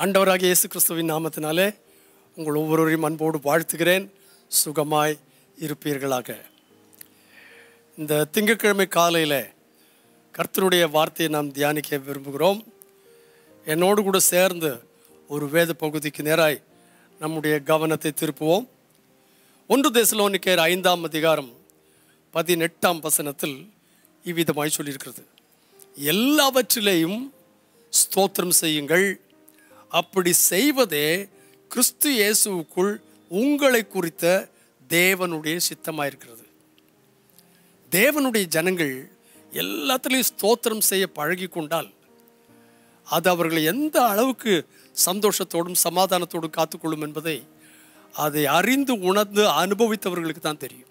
ஆண்டவராகிய இயேசு கிறிஸ்துவின் நாமத்தினாலே உங்கள் ஒவ்வொருவரையும் அன்போடு வாழ்த்துகிறேன் சுகமாய் இருப்பீர்களாக இந்த திங்கட்கிழமை காலையில் கர்த்தருடைய வார்த்தையை நாம் தியானிக்க விரும்புகிறோம் என்னோடு கூட சேர்ந்து ஒரு வேத பகுதிக்கு நேராய் நம்முடைய கவனத்தை திருப்புவோம் ஒன்று தேசலோனிக்கேர் ஐந்தாம் அதிகாரம் பதினெட்டாம் வசனத்தில் இவ்விதமாய் சொல்லியிருக்கிறது எல்லாவற்றிலேயும் ஸ்தோத்திரம் செய்யுங்கள் அப்படி செய்வதே கிறிஸ்து இயேசுவுக்குள் உங்களை குறித்த தேவனுடைய சித்தமாயிருக்கிறது தேவனுடைய ஜனங்கள் எல்லாத்துலேயும் ஸ்தோத்திரம் செய்ய பழகி கொண்டால் அது அவர்களை எந்த அளவுக்கு சந்தோஷத்தோடும் சமாதானத்தோடும் காத்துக்கொள்ளும் என்பதை அதை அறிந்து உணர்ந்து அனுபவித்தவர்களுக்கு தான் தெரியும்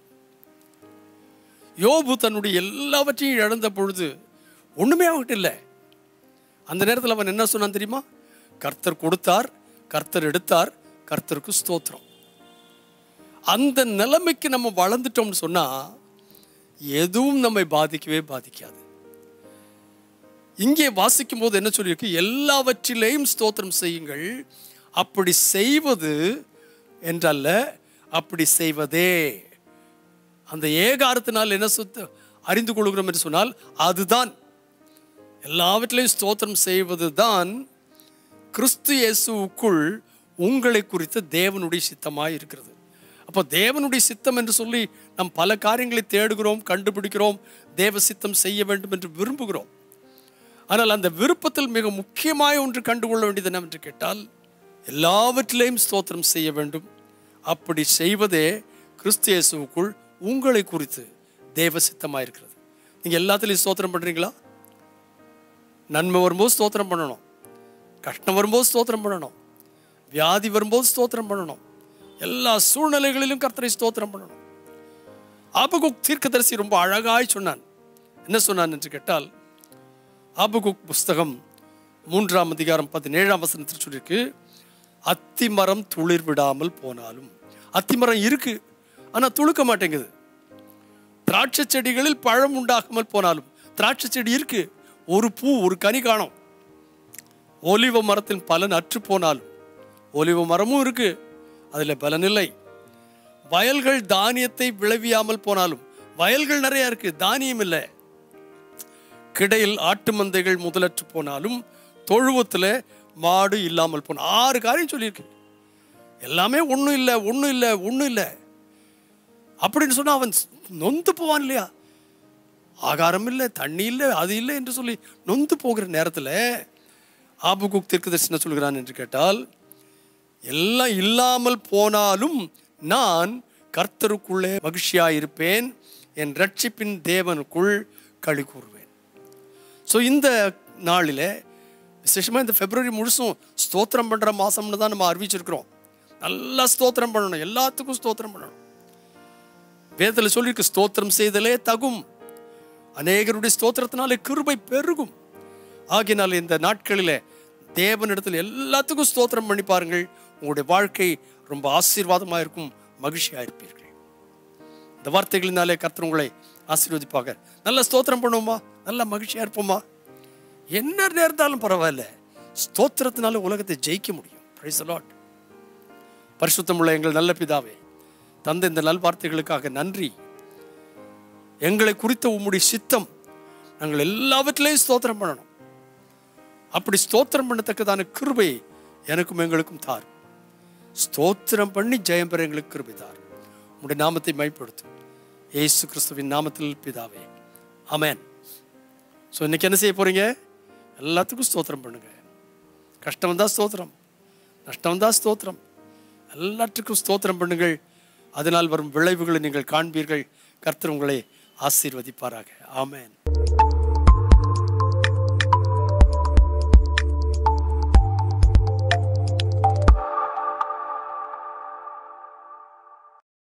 யோபு தன்னுடைய எல்லாவற்றையும் இழந்த பொழுது ஒண்ணுமே அவகிட்ட இல்லை அந்த நேரத்தில் அவன் என்ன சொன்னான் தெரியுமா கர்த்தர் கொடுத்தார் கர்த்தர் எடுத்தார் கர்த்தருக்கு ஸ்தோத்திரம் அந்த நிலைமைக்கு நம்ம வளர்ந்துட்டோம்னு சொன்னா எதுவும் நம்மை பாதிக்கவே பாதிக்காது இங்கே வாசிக்கும் போது என்ன சொல்லியிருக்கு எல்லாவற்றிலேயும் ஸ்தோத்திரம் செய்யுங்கள் அப்படி செய்வது என்றல்ல அப்படி செய்வதே அந்த ஏகாரத்தினால் என்ன சொத்து அறிந்து கொள்கிறோம் என்று சொன்னால் அதுதான் எல்லாவற்றிலையும் ஸ்தோத்திரம் செய்வது தான் கிறிஸ்து இயேசுவுக்குள் உங்களை குறித்த தேவனுடைய சித்தமாய் இருக்கிறது அப்போ தேவனுடைய சித்தம் என்று சொல்லி நாம் பல காரியங்களை தேடுகிறோம் கண்டுபிடிக்கிறோம் தேவ சித்தம் செய்ய வேண்டும் என்று விரும்புகிறோம் ஆனால் அந்த விருப்பத்தில் மிக முக்கியமாய் ஒன்று கண்டுகொள்ள வேண்டியது என்னவென்று கேட்டால் எல்லாவற்றிலையும் ஸ்தோத்திரம் செய்ய வேண்டும் அப்படி செய்வதே கிறிஸ்து இயேசுவுக்குள் உங்களை குறித்து தேவ சித்தமாக இருக்கிறது நீங்கள் எல்லாத்துலேயும் ஸ்தோத்திரம் பண்ணுறீங்களா நன்மை வரும்போது ஸ்தோத்திரம் பண்ணணும் கஷ்டம் வரும்போது ஸ்தோத்திரம் பண்ணணும் வியாதி வரும்போது ஸ்தோத்திரம் பண்ணணும் எல்லா சூழ்நிலைகளிலும் கர்த்தரை ஸ்தோத்திரம் பண்ணணும் ஆபகுக் தீர்க்கதரிசி ரொம்ப அழகாய் சொன்னான் என்ன சொன்னான் என்று கேட்டால் ஆபகுக் புஸ்தகம் மூன்றாம் அதிகாரம் பதினேழாம் வசனத்தில் சொல்லியிருக்கு அத்திமரம் துளிர் விடாமல் போனாலும் அத்திமரம் இருக்கு ஆனால் துளுக்க மாட்டேங்குது திராட்சை செடிகளில் பழம் உண்டாகாமல் போனாலும் திராட்சை செடி இருக்கு ஒரு பூ ஒரு கனி காணும் ஒலிவ மரத்தின் பலன் அற்று போனாலும் ஒலிவ மரமும் இருக்கு அதில் பலன் இல்லை வயல்கள் தானியத்தை விளைவியாமல் போனாலும் வயல்கள் நிறைய இருக்கு தானியம் இல்லை கிடையில் ஆட்டு மந்தைகள் முதலற்று போனாலும் தொழுவத்தில் மாடு இல்லாமல் போன ஆறு காரியம் சொல்லியிருக்கு எல்லாமே ஒன்றும் இல்லை ஒன்றும் இல்லை ஒன்றும் இல்லை அப்படின்னு சொன்னால் அவன் நொந்து போவான் இல்லையா ஆகாரம் இல்லை தண்ணி இல்லை அது இல்லை என்று சொல்லி நொந்து போகிற நேரத்தில் ஆபுகுக் தீர்க்கதரிசன சொல்கிறான் என்று கேட்டால் எல்லாம் இல்லாமல் போனாலும் நான் கர்த்தருக்குள்ளே மகிழ்ச்சியாக இருப்பேன் என் ரட்சிப்பின் தேவனுக்குள் களி கூறுவேன் ஸோ இந்த நாளில் விசேஷமாக இந்த பிப்ரவரி முழுசும் ஸ்தோத்திரம் பண்ணுற மாதம்னு தான் நம்ம அறிவிச்சிருக்கிறோம் நல்லா ஸ்தோத்திரம் பண்ணணும் எல்லாத்துக்கும் ஸ்தோத்திரம் பண்ணணும் வேதத்தில் சொல்லியிருக்கு ஸ்தோத்திரம் செய்தலே தகும் அநேகருடைய ஸ்தோத்திரத்தினாலே கிருபை பெருகும் ஆகினால் இந்த நாட்களில் தேவனிடத்தில் எல்லாத்துக்கும் ஸ்தோத்திரம் பண்ணி பாருங்கள் உங்களுடைய வாழ்க்கை ரொம்ப ஆசீர்வாதமாக இருக்கும் மகிழ்ச்சியாக இருப்பீர்கள் இந்த வார்த்தைகளினாலே கர்த்தர் உங்களை ஆசீர்வதிப்பாக நல்ல ஸ்தோத்திரம் பண்ணுவோமா நல்ல மகிழ்ச்சியாக இருப்போமா என்ன நேர்ந்தாலும் பரவாயில்ல ஸ்தோத்திரத்தினால உலகத்தை ஜெயிக்க முடியும் பிரைஸ் லாட் பரிசுத்தமுள்ள எங்கள் நல்ல பிதாவே தந்த இந்த நல்வார்த்தைகளுக்காக நன்றி எங்களை குறித்த உம்முடைய சித்தம் நாங்கள் எல்லாவற்றிலையும் ஸ்தோத்திரம் பண்ணணும் அப்படி ஸ்தோத்திரம் பண்ணத்தக்கதான கிருபை எனக்கும் எங்களுக்கும் தார் ஸ்தோத்திரம் பண்ணி ஜெயம் பெற எங்களுக்கு கிருபை தார் உம்முடைய நாமத்தை மைப்படுத்தும் ஏசு கிறிஸ்துவின் நாமத்தில் பிதாவே அமேன் ஸோ இன்னைக்கு என்ன செய்ய போறீங்க எல்லாத்துக்கும் ஸ்தோத்திரம் பண்ணுங்க கஷ்டம் வந்தால் ஸ்தோத்திரம் நஷ்டம் வந்தால் ஸ்தோத்திரம் எல்லாத்துக்கும் ஸ்தோத்திரம் பண்ணுங்கள் அதனால் வரும் விளைவுகளை நீங்கள் காண்பீர்கள் கர்த்தர் உங்களை ஆசீர்வதிப்பாராக ஆமேன்